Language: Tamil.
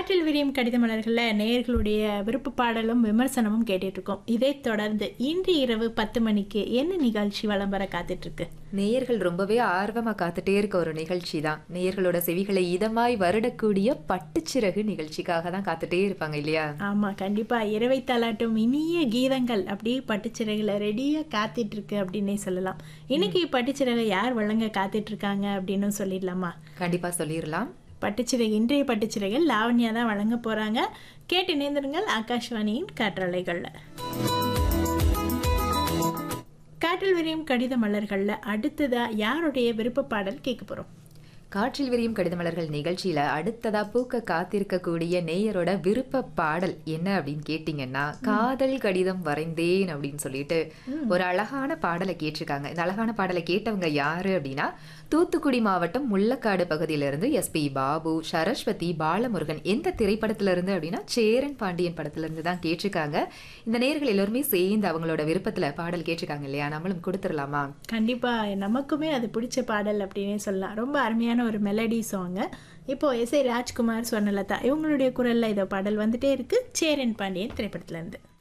காற்றில் விரியும் கடித மலர்களில் நேயர்களுடைய விருப்ப பாடலும் விமர்சனமும் கேட்டுட்டு இருக்கோம் இதைத் தொடர்ந்து இன்று இரவு பத்து மணிக்கு என்ன நிகழ்ச்சி வலம் வர காத்துட்டு இருக்கு நேயர்கள் ரொம்பவே ஆர்வமா காத்துட்டே இருக்க ஒரு நிகழ்ச்சி தான் நேயர்களோட செவிகளை இதமாய் வருடக்கூடிய பட்டுச்சிறகு நிகழ்ச்சிக்காக தான் காத்துட்டே இருப்பாங்க இல்லையா ஆமா கண்டிப்பா இரவை தாலாட்டும் இனிய கீதங்கள் அப்படியே பட்டுச்சிறகுல ரெடியா காத்துட்டு இருக்கு அப்படின்னே சொல்லலாம் இன்னைக்கு பட்டுச்சிறகை யார் வழங்க காத்துட்டு இருக்காங்க அப்படின்னு சொல்லிடலாமா கண்டிப்பா சொல்லிடலாம் பட்டுச்சிறகு இன்றைய பட்டுச்சிறகில் லாவண்யா தான் வழங்க போறாங்க கேட்டு இணைந்திருங்கள் ஆகாஷ்வாணியின் காற்றலைகள்ல காற்றில் விரியும் கடித மலர்கள்ல அடுத்ததா யாருடைய விருப்ப பாடல் கேட்க போறோம் காற்றில் விரியும் கடிதமலர்கள் நிகழ்ச்சியில அடுத்ததா பூக்க காத்திருக்கக்கூடிய நேயரோட விருப்ப பாடல் என்ன அப்படின்னு கேட்டீங்கன்னா காதல் கடிதம் வரைந்தேன் அப்படின்னு சொல்லிட்டு ஒரு அழகான பாடலை கேட்டிருக்காங்க இந்த அழகான பாடலை கேட்டவங்க யாரு அப்படின்னா தூத்துக்குடி மாவட்டம் முள்ளக்காடு பகுதியிலிருந்து எஸ்பி பாபு சரஸ்வதி பாலமுருகன் எந்த திரைப்படத்துல இருந்து அப்படின்னா சேரன் பாண்டியன் படத்துல இருந்து தான் கேட்டிருக்காங்க இந்த நேயர்கள் எல்லாருமே சேர்ந்து அவங்களோட விருப்பத்துல பாடல் கேட்டிருக்காங்க இல்லையா நம்மளும் கொடுத்துடலாமா கண்டிப்பா நமக்குமே அது பிடிச்ச பாடல் அப்படின்னே சொல்லலாம் ரொம்ப அருமையான ஒரு மெலடி சாங்கு இப்போ எஸ் ஏ ராஜ்குமார் சொர்ணலதா இவங்களுடைய குரல்ல இதோ பாடல் வந்துட்டே இருக்கு சேரன் பாண்டியன் திரைப்படத்துல இருந்து